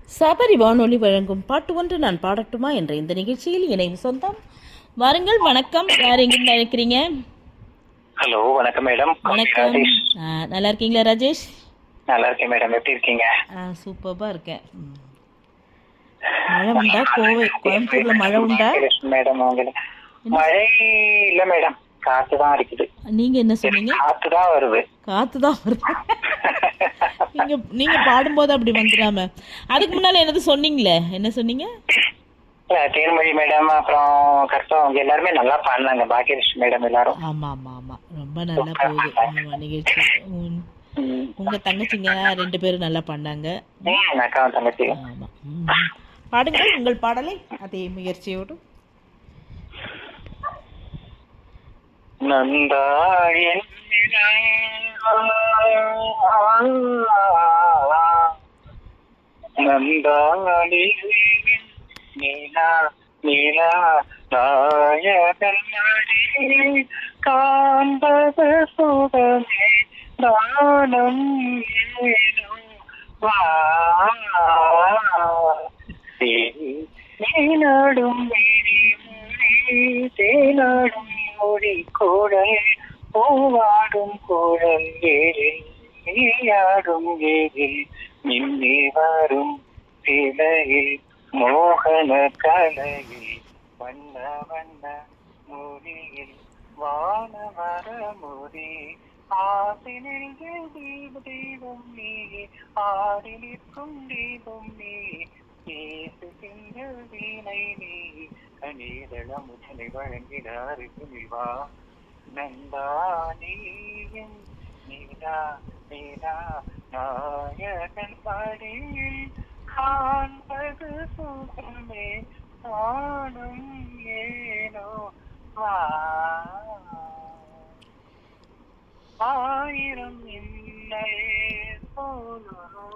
சபரி வானொலி வழங்கும் பாட்டு ஒன்று நான் பாடட்டுமா என்ற இந்த நிகழ்ச்சியில் இணையும் சொந்தம் வாருங்கள் வணக்கம் யார் எங்கிருந்து அழைக்கிறீங்க ஹலோ வணக்கம் மேடம் வணக்கம் ராஜேஷ் ஆ, நல்லா இருக்கீங்களா ராஜேஷ் நல்லா இருக்கேன் மேடம் எப்படி இருக்கீங்க சூப்பராக இருக்கேன் ம். மழை உண்டா கோவை கோயம்புத்தூர்ல மழை உண்டா மேடம் உங்களுக்கு மழை இல்ல மேடம் காத்து தான் இருக்குது நீங்க என்ன சொன்னீங்க காத்து தான் வருது காத்து தான் வருது நீங்க நீங்க பாடும்போது அப்படி வந்துடாம அதுக்கு முன்னால என்னது சொன்னீங்களே என்ன சொன்னீங்க இல்ல, தேன்மொழி மேடம் அப்புறம் கஷ்டம் அவங்க எல்லாருமே நல்லா பாடினாங்க பாக்கியலட்சுமி மேடம் எல்லாரும் ஆமா ஆமா ஆமா ரொம்ப நல்லா போகுது ஆமா நிகழ்ச்சி உம், ம். உங்க தங்கச்சிங்க ரெண்டு பேரும் நல்லா பண்ணாங்க ம், அக்காவும் தங்கச்சி ஆமா ம். பாடுங்கள் உங்கள் பாடலை அதே முயற்சியோடு நந்தா என் நந்தாடி நீலா நீலா நாயகன் மடி காண்பது சுகமே தானம் ஏனோ வா நீனாடும் மேரி மொழி தேனாடும் மொழி கோடல் பூவாடும் கோடல் ஏழில் நீயாடும் ஏழில் மின்னி வரும் சிலையில் மோகன கலையில் வண்ண வண்ண மொழியில் வான வர மொழி ஆசினில் தீப தீபம் நீ ஆடி நிற்கும் தீபம் நீ பேசுகின்ற வீணை நீ கணீதள முதலை வழங்கினாருக்கு நிவா நந்தா நீயும் நீதா நீதா நாயகன் படியில் காண்பது சுகமே காணும் ஏனோ வா ஆயிரம் இல்லை போலோ